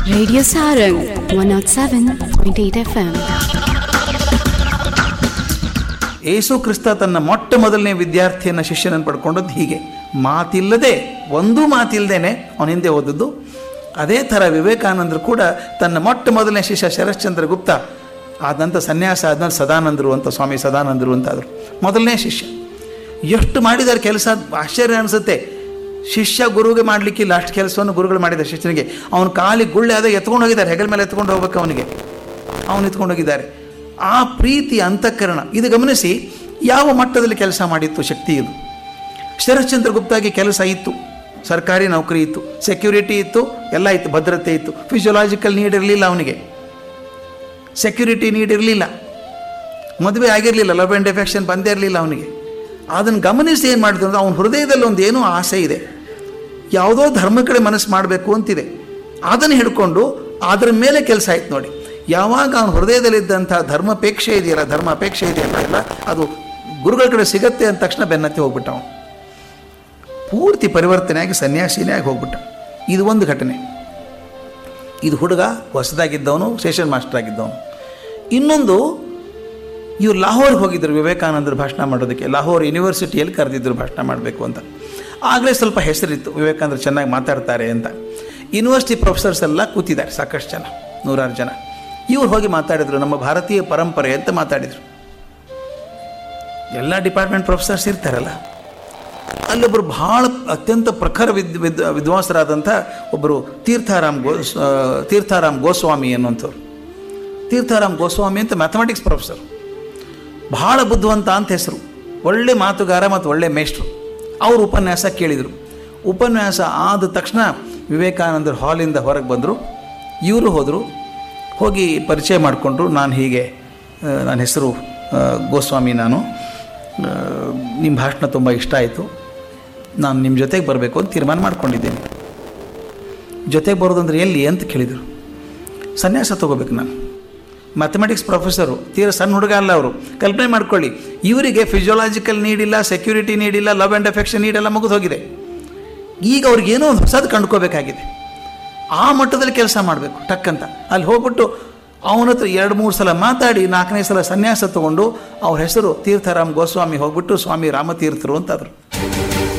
Radio Sarang 107.8 FM. ಏಸು ಕ್ರಿಸ್ತ ತನ್ನ ಮೊಟ್ಟ ಮೊದಲನೇ ವಿದ್ಯಾರ್ಥಿಯನ್ನು ಶಿಷ್ಯನನ್ನು ಪಡ್ಕೊಂಡದ್ದು ಹೀಗೆ ಮಾತಿಲ್ಲದೆ ಒಂದೂ ಮಾತಿಲ್ಲದೇನೆ ಅವನ ಹಿಂದೆ ಓದದ್ದು ಅದೇ ಥರ ವಿವೇಕಾನಂದರು ಕೂಡ ತನ್ನ ಮೊಟ್ಟ ಮೊದಲನೇ ಶಿಷ್ಯ ಶರಶ್ಚಂದ್ರ ಗುಪ್ತ ಆದ ನಂತರ ಸನ್ಯಾಸ ಆದ್ಮೇಲೆ ಸದಾನಂದರು ಅಂತ ಸ್ವಾಮಿ ಸದಾನಂದರು ಅಂತಾದರು ಮೊದಲನೇ ಶಿಷ್ಯ ಎಷ್ಟು ಮಾಡಿದ್ದಾರೆ ಕೆಲಸ ಆಶ್ಚರ್ಯ ಅನಿಸುತ್ತೆ ಶಿಷ್ಯ ಗುರುವಿಗೆ ಮಾಡಲಿಕ್ಕಿಲ್ಲ ಅಷ್ಟು ಕೆಲಸವನ್ನು ಗುರುಗಳು ಮಾಡಿದ್ದಾರೆ ಶಿಷ್ಯನಿಗೆ ಅವನ ಕಾಲಿಗೆ ಗುಳ್ಳೆ ಆದಾಗ ಎತ್ಕೊಂಡು ಹೋಗಿದ್ದಾರೆ ಹೆಗಲ ಮೇಲೆ ಎತ್ಕೊಂಡು ಹೋಗ್ಬೇಕು ಅವನಿಗೆ ಅವನು ಎತ್ಕೊಂಡು ಹೋಗಿದ್ದಾರೆ ಆ ಪ್ರೀತಿ ಅಂತಃಕರಣ ಇದು ಗಮನಿಸಿ ಯಾವ ಮಟ್ಟದಲ್ಲಿ ಕೆಲಸ ಮಾಡಿತ್ತು ಶಕ್ತಿ ಇದು ಶರಶ್ಚಂದ್ರ ಗುಪ್ತಾಗಿ ಕೆಲಸ ಇತ್ತು ಸರ್ಕಾರಿ ನೌಕರಿ ಇತ್ತು ಸೆಕ್ಯೂರಿಟಿ ಇತ್ತು ಎಲ್ಲ ಇತ್ತು ಭದ್ರತೆ ಇತ್ತು ಫಿಸಿಯೋಲಾಜಿಕಲ್ ನೀಡ್ ಇರಲಿಲ್ಲ ಅವನಿಗೆ ಸೆಕ್ಯೂರಿಟಿ ನೀಡ್ ಇರಲಿಲ್ಲ ಮದುವೆ ಆಗಿರಲಿಲ್ಲ ಲವ್ ಆ್ಯಂಡ್ ಎಫೆಕ್ಷನ್ ಬಂದೇ ಇರಲಿಲ್ಲ ಅವನಿಗೆ ಅದನ್ನು ಗಮನಿಸಿ ಏನು ಮಾಡಿದ್ರು ಅಂದರೆ ಅವನ ಹೃದಯದಲ್ಲಿ ಒಂದು ಏನೋ ಆಸೆ ಇದೆ ಯಾವುದೋ ಧರ್ಮ ಕಡೆ ಮನಸ್ಸು ಮಾಡಬೇಕು ಅಂತಿದೆ ಅದನ್ನು ಹಿಡ್ಕೊಂಡು ಅದರ ಮೇಲೆ ಕೆಲಸ ಆಯ್ತು ನೋಡಿ ಯಾವಾಗ ಅವನ ಹೃದಯದಲ್ಲಿದ್ದಂಥ ಧರ್ಮಾಪೇಕ್ಷೆ ಇದೆಯಲ್ಲ ಧರ್ಮ ಅಪೇಕ್ಷೆ ಇದೆಯಲ್ಲ ಎಲ್ಲ ಅದು ಗುರುಗಳ ಕಡೆ ಸಿಗತ್ತೆ ಅಂದ ತಕ್ಷಣ ಬೆನ್ನತ್ತಿ ಹೋಗ್ಬಿಟ್ಟ ಅವನು ಪೂರ್ತಿ ಪರಿವರ್ತನೆಯಾಗಿ ಸನ್ಯಾಸಿನೇ ಆಗಿ ಹೋಗ್ಬಿಟ್ಟ ಇದು ಒಂದು ಘಟನೆ ಇದು ಹುಡುಗ ಹೊಸದಾಗಿದ್ದವನು ಸೆಷನ್ ಮಾಸ್ಟರ್ ಆಗಿದ್ದವನು ಇನ್ನೊಂದು ಇವ್ರು ಲಾಹೋರ್ಗೆ ಹೋಗಿದ್ದರು ವಿವೇಕಾನಂದರು ಭಾಷಣ ಮಾಡೋದಕ್ಕೆ ಲಾಹೋರ್ ಯೂನಿವರ್ಸಿಟಿಯಲ್ಲಿ ಕರೆದಿದ್ದರು ಭಾಷಣ ಮಾಡಬೇಕು ಅಂತ ಆಗಲೇ ಸ್ವಲ್ಪ ಹೆಸರಿತ್ತು ವಿವೇಕಾನಂದರು ಚೆನ್ನಾಗಿ ಮಾತಾಡ್ತಾರೆ ಅಂತ ಯೂನಿವರ್ಸಿಟಿ ಪ್ರೊಫೆಸರ್ಸ್ ಎಲ್ಲ ಕೂತಿದ್ದಾರೆ ಸಾಕಷ್ಟು ಜನ ನೂರಾರು ಜನ ಇವ್ರು ಹೋಗಿ ಮಾತಾಡಿದರು ನಮ್ಮ ಭಾರತೀಯ ಪರಂಪರೆ ಅಂತ ಮಾತಾಡಿದರು ಎಲ್ಲ ಡಿಪಾರ್ಟ್ಮೆಂಟ್ ಪ್ರೊಫೆಸರ್ಸ್ ಇರ್ತಾರಲ್ಲ ಅಲ್ಲೊಬ್ಬರು ಭಾಳ ಅತ್ಯಂತ ಪ್ರಖರ ವಿದ್ ವಿದ್ ವಿದ್ವಾಂಸರಾದಂಥ ಒಬ್ಬರು ತೀರ್ಥಾರಾಮ್ ಗೋ ಆ, ತೀರ್ಥಾರಾಮ್ ಗೋಸ್ವಾಮಿ ಅನ್ನುವಂಥವ್ರು ತೀರ್ಥಾರಾಮ್ ಗೋಸ್ವಾಮಿ ಅಂತ ಮ್ಯಾಥಮೆಟಿಕ್ಸ್ ಪ್ರೊಫೆಸರ್ ಭಾಳ ಬುದ್ಧಿವಂತ ಅಂತ ಹೆಸರು ಒಳ್ಳೆ ಮಾತುಗಾರ ಮತ್ತು ಒಳ್ಳೆ ಮೇಷ್ಟ್ರು ಅವರು ಉಪನ್ಯಾಸ ಕೇಳಿದರು ಉಪನ್ಯಾಸ ಆದ ತಕ್ಷಣ ವಿವೇಕಾನಂದರು ಹಾಲಿಂದ ಹೊರಗೆ ಬಂದರು ಇವರು ಹೋದರು ಹೋಗಿ ಪರಿಚಯ ಮಾಡಿಕೊಂಡ್ರು ನಾನು ಹೀಗೆ ಆ, ನನ್ನ ಹೆಸರು ಆ, ಗೋಸ್ವಾಮಿ ನಾನು ಆ, ನಿಮ್ಮ ಭಾಷಣ ತುಂಬ ಇಷ್ಟ ಆಯಿತು ನಾನು ನಿಮ್ಮ ಜೊತೆಗೆ ಬರಬೇಕು ಅಂತ ತೀರ್ಮಾನ ಮಾಡ್ಕೊಂಡಿದ್ದೇನೆ ಜೊತೆಗೆ ಬರೋದಂದ್ರೆ ಎಲ್ಲಿ ಅಂತ ಕೇಳಿದರು ಸನ್ಯಾಸ ತೊಗೋಬೇಕು ನಾನು ಮ್ಯಾಥಮೆಟಿಕ್ಸ್ ಪ್ರೊಫೆಸರು ತೀರ ಸಣ್ಣ ಹುಡುಗ ಅಲ್ಲ ಅವರು ಕಲ್ಪನೆ ಮಾಡ್ಕೊಳ್ಳಿ ಇವರಿಗೆ ಫಿಸಿಯೋಲಾಜಿಕಲ್ ನೀಡಿಲ್ಲ ಸೆಕ್ಯೂರಿಟಿ ನೀಡಿಲ್ಲ ಲವ್ ಆ್ಯಂಡ್ ಅಫೆಕ್ಷನ್ ನೀಡೆಲ್ಲ ಮುಗಿದು ಹೋಗಿದೆ ಈಗ ಅವ್ರಿಗೇನೋ ಒಂದು ಹೊಸದು ಕಂಡ್ಕೋಬೇಕಾಗಿದೆ ಆ ಮಟ್ಟದಲ್ಲಿ ಕೆಲಸ ಮಾಡಬೇಕು ಟಕ್ಕಂತ ಅಲ್ಲಿ ಹೋಗ್ಬಿಟ್ಟು ಅವನ ಹತ್ರ ಎರಡು ಮೂರು ಸಲ ಮಾತಾಡಿ ನಾಲ್ಕನೇ ಸಲ ಸನ್ಯಾಸ ತಗೊಂಡು ಅವ್ರ ಹೆಸರು ತೀರ್ಥರಾಮ್ ಗೋಸ್ವಾಮಿ ಹೋಗ್ಬಿಟ್ಟು ಸ್ವಾಮಿ ರಾಮತೀರ್ಥರು ಅಂತಾದರು